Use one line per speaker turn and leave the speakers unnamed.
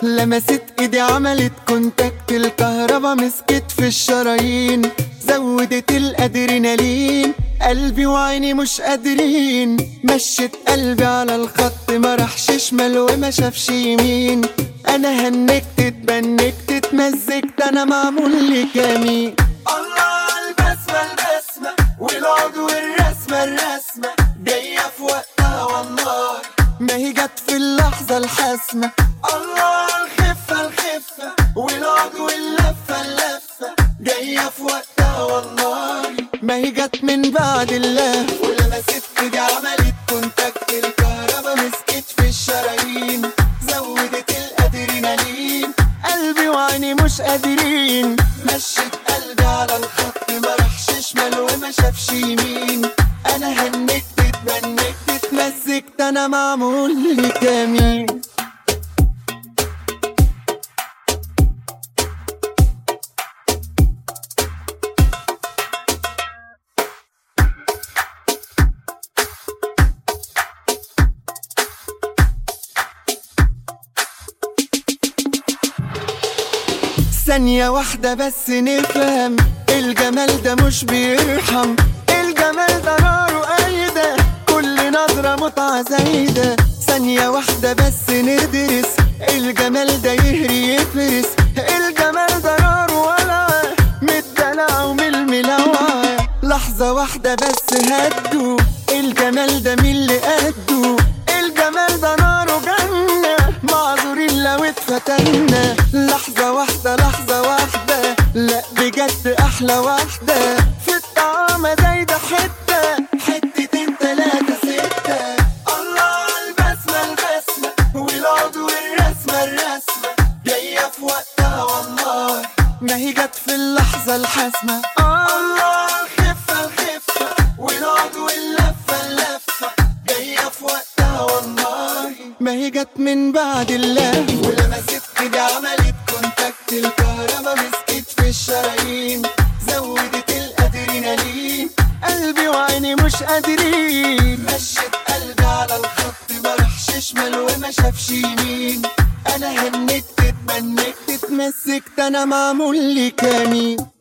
لمست ايدي عملت كونتاكت الكهربا مسكت في الشرايين زودت الادرينالين قلبي وعيني مش قادرين مشت قلبي على الخط ما راحش شمال وما شافش يمين انا هنكت اتبنكت اتمزجت انا معمول لي كمين الله على البسمة البسمة والعود والرسمة الرسمة جاية في وقتها والله ما هي جت في اللحظة الحاسمة الله على الخفة الخفة والعود واللفة اللفة جاية في وقتها والله ما هي جت من بعد اللف ولمست ايدي عملت كونتاكت الكهربا مسكت في الشرايين زودت الادرينالين قلبي وعيني مش قادرين مشيت قلبي على الخط ما راحش شمال وما شافش يمين انا هنكت اتبنكت اتمزجت انا معمول لي كمين ثانية واحدة بس نفهم الجمال ده مش بيرحم الجمال ده نار وقايدة كل نظرة متعة زايدة ثانية واحدة بس ندرس الجمال ده يهري يفرس الجمال ده نار وولعة من الدلع ومن الملوعة لحظة واحدة بس هدوا الجمال ده مين اللي قده الجمال ده نار وجنة معذورين لو اتفتنا لحظة واحدة لحظة واحدة لا بجد أحلى واحدة في الطعام زايدة حتة حتتين تلاتة ستة الله على البسمة البسمة والعود والرسمة الرسمة جاية في وقتها والله ما هي جت في اللحظة الحاسمة الله على الخفة الخفة والعود واللفة اللفة جاية في وقتها والله ما هي جت من بعد اللف ولمست ايدي عملت كونتاكت الكهربا مسكت في الشرايين زودت الادرينالين قلبي وعيني مش قادرين مشيت قلبي على الخط ما راحش شمال وما شافش يمين انا هنكت اتمنكت اتمسكت انا معمول لي كمين